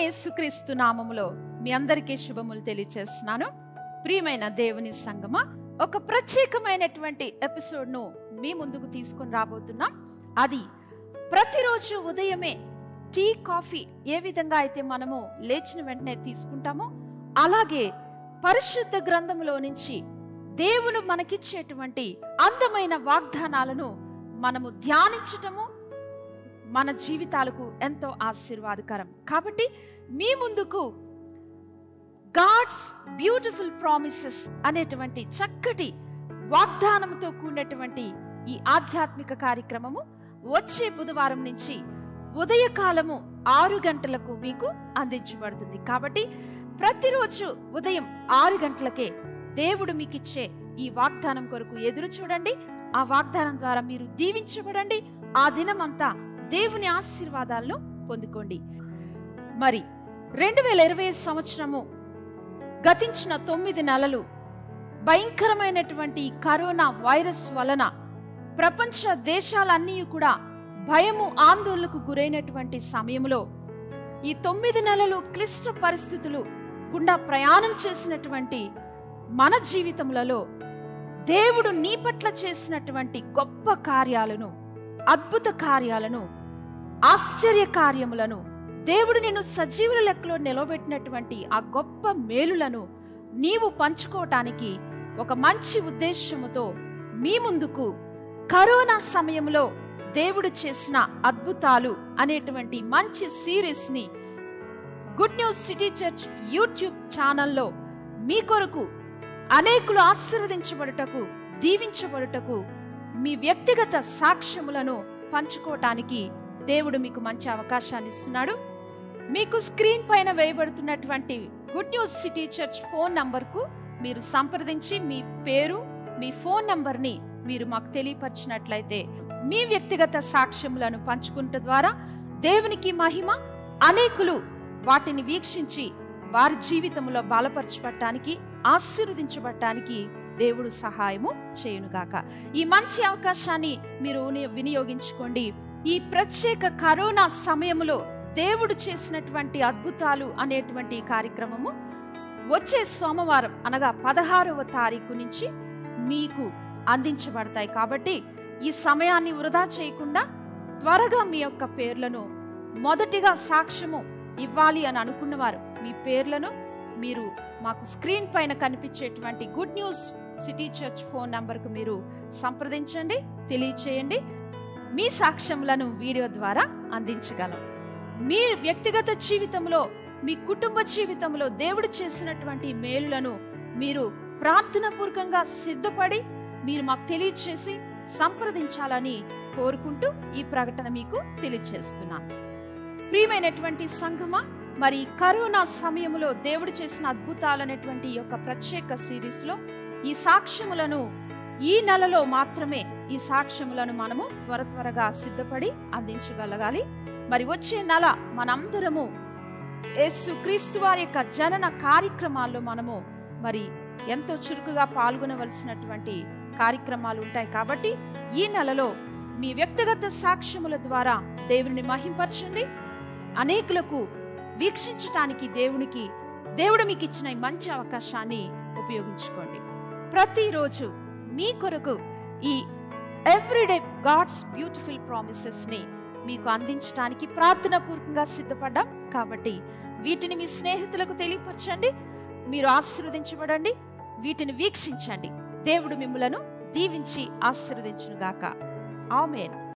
యేసుక్రీస్తు నామములో మీ అందరికీ శుభములు తెలియచేస్తున్నాను ప్రియమైన దేవుని సంగమ ఒక ప్రత్యేకమైనటువంటి ఎపిసోడ్ను మీ ముందుకు తీసుకొని రాబోతున్నాం అది ప్రతిరోజు ఉదయమే టీ కాఫీ ఏ విధంగా అయితే మనము లేచిన వెంటనే తీసుకుంటామో అలాగే పరిశుద్ధ గ్రంథములో నుంచి దేవుడు మనకిచ్చేటువంటి అందమైన వాగ్దానాలను మనము ధ్యానించటము మన జీవితాలకు ఎంతో ఆశీర్వాదకరం కాబట్టి మీ ముందుకు గాడ్స్ బ్యూటిఫుల్ ప్రామిసెస్ అనేటువంటి చక్కటి వాగ్దానంతో కూడినటువంటి ఈ ఆధ్యాత్మిక కార్యక్రమము వచ్చే బుధవారం నుంచి ఉదయకాలము ఆరు గంటలకు మీకు అందించబడుతుంది కాబట్టి ప్రతిరోజు ఉదయం ఆరు గంటలకే దేవుడు మీకు ఇచ్చే ఈ వాగ్దానం కొరకు ఎదురు చూడండి ఆ వాగ్దానం ద్వారా మీరు దీవించబడండి ఆ దినమంతా దేవుని ఆశీర్వాదాలను పొందుకోండి మరి రెండు వేల ఇరవై సంవత్సరము గతించిన తొమ్మిది నెలలు భయంకరమైనటువంటి ఈ కరోనా వైరస్ వలన ప్రపంచ దేశాలన్నీ కూడా భయము ఆందోళనకు గురైనటువంటి సమయంలో ఈ తొమ్మిది నెలలు క్లిష్ట పరిస్థితులు గుండా ప్రయాణం చేసినటువంటి మన జీవితములలో దేవుడు నీ పట్ల చేసినటువంటి గొప్ప కార్యాలను అద్భుత కార్యాలను ఆశ్చర్య కార్యములను దేవుడు నిన్ను సజీవుల లెక్కలో నిలబెట్టినటువంటి ఆ గొప్ప మేలులను నీవు పంచుకోవటానికి ఒక మంచి ఉద్దేశముతో మీ ముందుకు కరోనా సమయంలో దేవుడు చేసిన అద్భుతాలు అనేటువంటి మంచి సిరీస్ ని good news city church YouTube ఛానల్లో మీ కొరకు అనేకులు ఆశీర్వదించబడుటకు దీవించబడుటకు మీ వ్యక్తిగత సాక్ష్యములను పంచుకోవటానికి దేవుడు మీకు మంచి అవకాశాన్ని ఇస్తున్నాడు మీకు స్క్రీన్ పైన వేయబడుతున్నటువంటి good news city church phone నంబర్కు మీరు సంప్రదించి మీ పేరు మీ ఫోన్ నంబర్ని మీరు మాకు తెలియపరిచినట్లయితే మీ వ్యక్తిగత సాక్ష్యములను పంచుకుంట ద్వారా దేవునికి మహిమ అనేకులు వాటిని వీక్షించి వారి జీవితంలో బలపరచబట్టానికి ఆశీర్వదించబట్టానికి దేవుడు సహాయము చేయునుగాక ఈ మంచి అవకాశాన్ని మీరు విని- వినియోగించుకోండి ఈ ప్రత్యేక కరోనా సమయంలో దేవుడు చేసినటువంటి అద్భుతాలు అనేటువంటి ఈ కార్యక్రమము వచ్చే సోమవారం అనగా పదహారవ తారీఖు నుంచి మీకు అందించబడతాయి కాబట్టి ఈ సమయాన్ని వృధా చేయకుండా త్వరగా మీ యొక్క పేర్లను మొదటిగా సాక్ష్యము ఇవ్వాలి అని అనుకున్నవారు మీ పేర్లను మీరు మాకు స్క్రీన్ పైన కనిపించేటువంటి good news city church phone నంబర్కు మీరు సంప్రదించండి తెలియచేయండి మీ సాక్ష్యములను వీడియో ద్వారా అందించగలం మీ వ్యక్తిగత జీవితంలో మీ కుటుంబ జీవితంలో దేవుడు చేసినటువంటి మేలులను మీరు ప్రార్థన పూర్వకంగా సిద్ధపడి మీరు మాకు తెలియచేసి సంప్రదించాలని కోరుకుంటూ ఈ ప్రకటన మీకు తెలియచేస్తున్నాను ప్రియమైనటువంటి సంఘమా మరి ఈ కరోనా సమయంలో దేవుడు చేసిన అద్భుతాలనేటువంటి ఈ యొక్క ప్రత్యేక సిరీస్ లో ఈ సాక్ష్యములను ఈ నెలలో మాత్రమే ఈ సాక్ష్యములను మనము త్వర త్వరగా సిద్ధపడి అందించగలగాలి మరి వచ్చే నెల మనందరము యేసు క్రీస్తు వారి యొక్క జనన కార్యక్రమాల్లో మనము మరి ఎంతో చురుకుగా పాల్గొనవలసినటువంటి కార్యక్రమాలు ఉంటాయి కాబట్టి ఈ నెలలో మీ వ్యక్తిగత సాక్ష్యముల ద్వారా దేవుని మహింపరచండి అనేకులకు వీక్షించటానికి దేవునికి దేవుడు మీకు ఇచ్చిన ఈ మంచి అవకాశాన్ని ఉపయోగించుకోండి ప్రతిరోజు మీ కొరకు ఈ ఎవ్రీడే గాడ్స్ బ్యూటిఫుల్ ప్రామిసెస్ ని మీకు అందించడానికి ప్రార్థన పూర్వకంగా సిద్ధపడ్డాం కాబట్టి వీటిని మీ స్నేహితులకు తెలియపరచండి మీరు ఆశీర్వదించబడండి వీటిని వీక్షించండి దేవుడు మిమ్మలను దీవించి ఆశీర్వదించునుగాక ఆమెన్